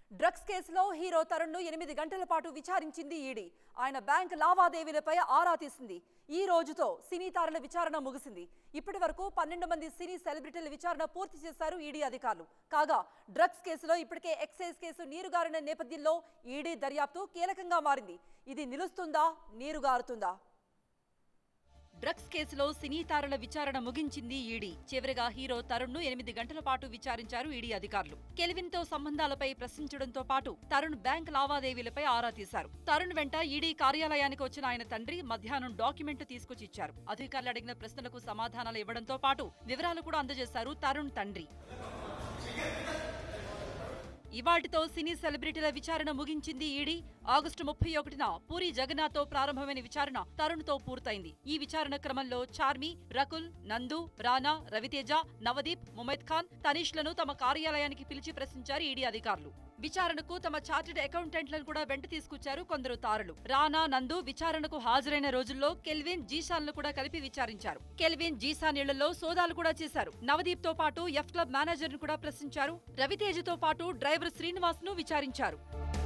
drugs కేసులో hero తరుణ్ను ఎనిమిది గంటల పాటు విచారించింది ఈడీ ఆయన బ్యాంక్ లావాదేవీలపై ఆరా తీసింది ఈ రోజుతో సినీ తారల విచారణ ముగిసింది ఇప్పటి వరకు పన్నెండు మంది సినీ సెలబ్రిటీల విచారణ పూర్తి చేశారు ఈడీ అధికారులు కాగా డ్రగ్స్ కేసులో ఇప్పటికే ఎక్సైజ్ కేసు నీరుగారిన నేపథ్యంలో ఈడీ దర్యాప్తు కీలకంగా మారింది ఇది నిలుస్తుందా నీరుగారుతుందా డ్రగ్స్ కేసులో సినీ తారల విచారణ ముగించింది ఈడీ చివరిగా హీరో తరుణ్ ను ఎనిమిది గంటల పాటు విచారించారు ఈడీ అధికారులు కెల్విన్ తో సంబంధాలపై ప్రశ్నించడంతో పాటు తరుణ్ బ్యాంక్ లావాదేవీలపై ఆరా తీశారు తరుణ్ వెంట ఈడీ కార్యాలయానికి వచ్చిన ఆయన తండ్రి మధ్యాహ్నం డాక్యుమెంట్ తీసుకొచ్చి ఇచ్చారు అధికారులు అడిగిన ప్రశ్నలకు సమాధానాలు ఇవ్వడంతో పాటు వివరాలు కూడా అందజేశారు తరుణ్ తండ్రి ఇవాటితో సినీ సెలబ్రిటీల విచారణ ముగించింది ఈడీ ఆగస్టు ముప్పై ఒకటిన పూరి జగన్నాథ్తో ప్రారంభమైన విచారణ తరుణ్తో పూర్తయింది ఈ విచారణ క్రమంలో చార్మి రకుల్ నందు రానా రవితేజ నవదీప్ ముమైద్ ఖాన్ తనీష్లను తమ కార్యాలయానికి పిలిచి ప్రశ్నించారు ఈడీ అధికారులు విచారణకు తమ చార్టెడ్ అకౌంటెంట్లను కూడా వెంట తీసుకొచ్చారు కొందరు తారలు రానా నందు విచారణకు హాజరైన రోజుల్లో కెల్విన్ జీషాన్లు కూడా కలిపి విచారించారు కెల్విన్ జీసాన్ ఇళ్లలో సోదాలు కూడా చేశారు నవదీప్ తో పాటు ఎఫ్ క్లబ్ మేనేజర్ ను కూడా ప్రశ్నించారు రవితేజతో పాటు డ్రైవర్ శ్రీనివాస్ ను విచారించారు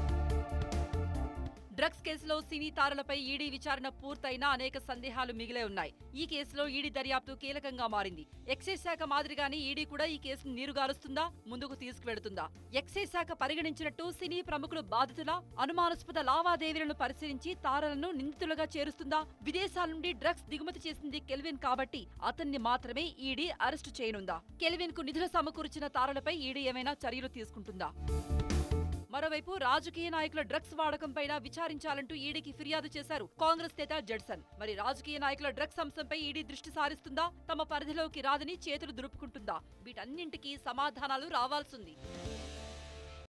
డ్రగ్స్ కేసులో సినీ తారలపై ఈడీ విచారణ పూర్తయినా అనేక సందేహాలు మిగిలే ఉన్నాయి ఈ కేసులో ఈడీ దర్యాప్తు కీలకంగా మారింది ఎక్సైజ్ శాఖ మాదిరిగానే ఈడీ కూడా ఈ కేసును నీరుగారుస్తుందా ముందుకు తీసుకువెడుతుందా ఎక్సైజ్ శాఖ పరిగణించినట్టు సినీ ప్రముఖులు బాధితుల అనుమానాస్పద లావాదేవీలను పరిశీలించి తారలను నిందితులుగా చేరుస్తుందా విదేశాల నుండి డ్రగ్స్ దిగుమతి చేసింది కెల్విన్ కాబట్టి అతన్ని మాత్రమే ఈడీ అరెస్టు చేయనుందా కెల్విన్ కు నిధులు సమకూర్చిన తారలపై ఈడీ ఏమైనా చర్యలు తీసుకుంటుందా మరోవైపు రాజకీయ నాయకుల డ్రగ్స్ వాడకంపైన విచారించాలంటూ ఈడీకి ఫిర్యాదు చేశారు కాంగ్రెస్ నేత జడ్సన్ మరి రాజకీయ నాయకుల డ్రగ్స్ అంశంపై ఈడీ దృష్టి సారిస్తుందా తమ పరిధిలోకి రాదని చేతులు దులుపుకుంటుందా వీటన్నింటికీ సమాధానాలు రావాల్సింది